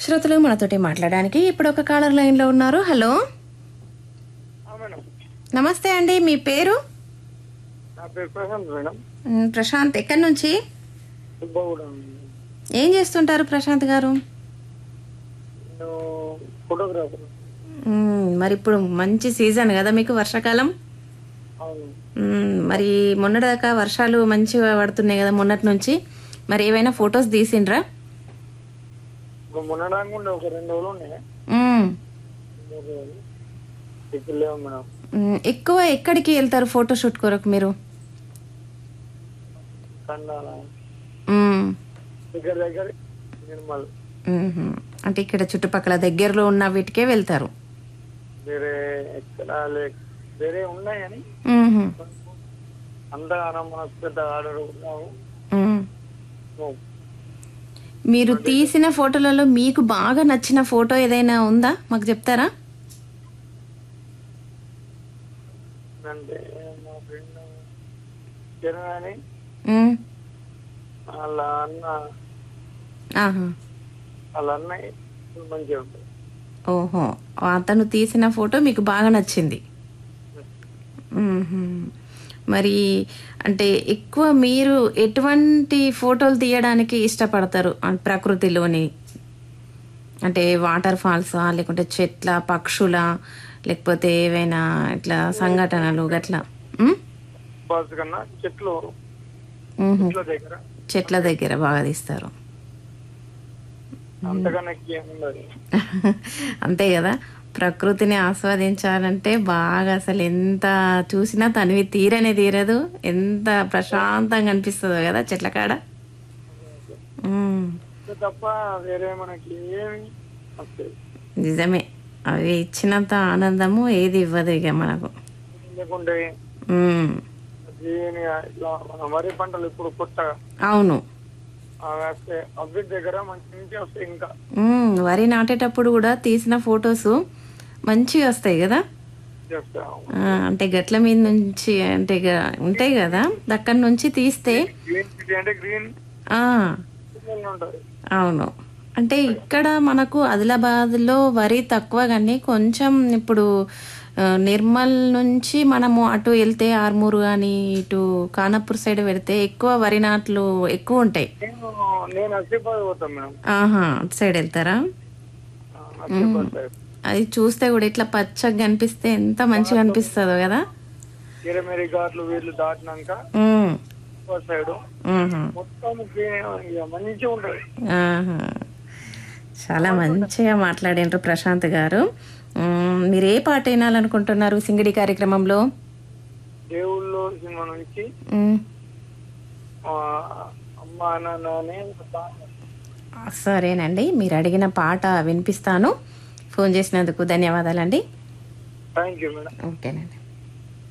శ్రోతలు మనతోటి మాట్లాడడానికి ఇప్పుడు ఒక కాలర్ లైన్లో ఉన్నారు హలో ఆ, మేడం నమస్తే అండి మీ పేరు నా పేరు ప్రశాంత్ మేడం మ్, ప్రశాంత్ ఎక్కడి నుంచి సుబ్బగూడెం ఏం చేస్తుంటారు ప్రశాంత్ గారు నేను ఫోటోగ్రాఫర్ మ్, మరి ఇప్పుడు మంచి సీజన్ కదా మీకు వర్షాకాలం అవును మ్, మరి మొన్నటిదాకా వర్షాలు మంచిగా పడుతున్నాయి కదా మొన్నటి నుంచి మరి ఏవైనా ఫొటోస్ తీసిండ్రా ఇప్పుడు మొన్నడానికి ఉండే ఒక రెండు రోజులు ఉన్నాయి మ్, మూడు రోజులు ఇప్పుడు లేవు మేడం మ్, ఎక్కువ ఎక్కడికి వెళ్తారు ఫోటోషూట్ కొరకు మీరు కండాల మ్, దగ్గర దగ్గర నిర్మల్ మ్హూ. అంటే ఇక్కడ చుట్టుపక్కల దగ్గరలో ఉన్న వీటికే వెళ్తారు వేరే ఎక్కడ లే- వేరే ఉన్నాయి అని మ్హూ. అంతగానో మనకు పెద్ద ఆర్డర్ ఉన్నావు మ్. మీరు తీసిన ఫోటోలలో మీకు బాగా నచ్చిన ఫోటో ఏదైనా ఉందా మాకు చెప్తారా అంటే మా ఫ్రెండ్ కిరణ్ అని మ్. వాళ్ళ అన్న ఆహా వాళ్ళ అన్నయ్య మంచిగా ఉంటుంది ఓహో అతను తీసిన ఫోటో మీకు బాగా నచ్చింది మ్హూ. మరి అంటే ఎక్కువ మీరు ఎటువంటి ఫోటోలు తీయడానికి ఇష్టపడతారు ఆ ప్రకృతిలోని అంటే వాటర్ ఫాల్సా లేకుంటే చెట్ల పక్షుల లేకపోతే ఏవైనా ఇట్లా సంఘటనలు గట్లా మ్? బాస్ కన్నా చెట్లు మ్హూ. చెట్ల దగ్గర చెట్ల దగ్గర బాగా తీస్తారు అంతకన్నా ఏం ఉండదు అంతే కదా ప్రకృతిని ఆస్వాదించాలంటే బాగా అసలు ఎంత చూసినా తనివి తీరనే తీరదు ఎంత ప్రశాంతంగా అనిపిస్తుందో కదా చెట్ల కాడ ఉమ్, అంతే తప్ప వేరే మనకి ఏమి వస్తాయి నిజమే అవి ఇచ్చినంత ఆనందము ఏది ఇవ్వదు ఇక మనకు లేకుంటే ఉమ్, దీని ఇట్లా మన వరి పంటలు ఇప్పుడు కొత్తగా అవును ఆ వేస్తే అవి దగ్గర మంచి నుంచి వస్తాయి ఇంకా ఉమ్, వరి నాటేటప్పుడు కూడా తీసిన ఫొటోస్ మంచిగా వస్తాయి కదా చేస్తాం ఆ, అంటే గట్ల మీద నుంచి అంటే ఇక ఉంటాయి కదా అక్కడి నుంచి తీస్తే గ్రీన్ సిటీ అంటే గ్రీన్ ఆ ఉంటుంది అవును అంటే ఇక్కడ మనకు ఆదిలాబాద్లో వరి తక్కువ కానీ కొంచెం ఇప్పుడు ఆ, నిర్మల్ నుంచి మనము అటు వెళ్తే ఆర్మూరు కానీ ఇటు కానపూర్ సైడ్ వెళ్తే ఎక్కువ వరి నాట్లు ఎక్కువ ఉంటాయి నేను నేను అసిఫాబాద్ పోతాను మేడం ఆహా అటు సైడ్ వెళ్తారా ఆ, అసిఫాబాద్ సైడ్ అది చూస్తే కూడా ఇట్లా పచ్చగా కనిపిస్తే ఎంత మంచిగా అనిపిస్తుందో కదా ఇరమేరి ఘాట్లు వీళ్ళు దాటినాక ఉమ్, అసిఫాబాద్ సైడ్ ఉహు. మొత్తం గ్రీన్ ఇక మంచిగా ఉంటుంది ఆహా. చాలా మంచిగా మాట్లాడిండ్రు ప్రశాంత్ గారు ఉమ్, మీరు ఏ పాట వినాలనుకుంటున్నారు సింగిడి కార్యక్రమంలో దేవుళ్ళు సినిమా నుంచి ఉమ్, ఆ, అమ్మా నాన్న అనే ఒక సాంగ్ సరేనండి మీరు అడిగిన పాట వినిపిస్తాను ఫోన్ చేసినందుకు ధన్యవాదాలండి థ్యాంక్ యూ మేడం ఓకేనండి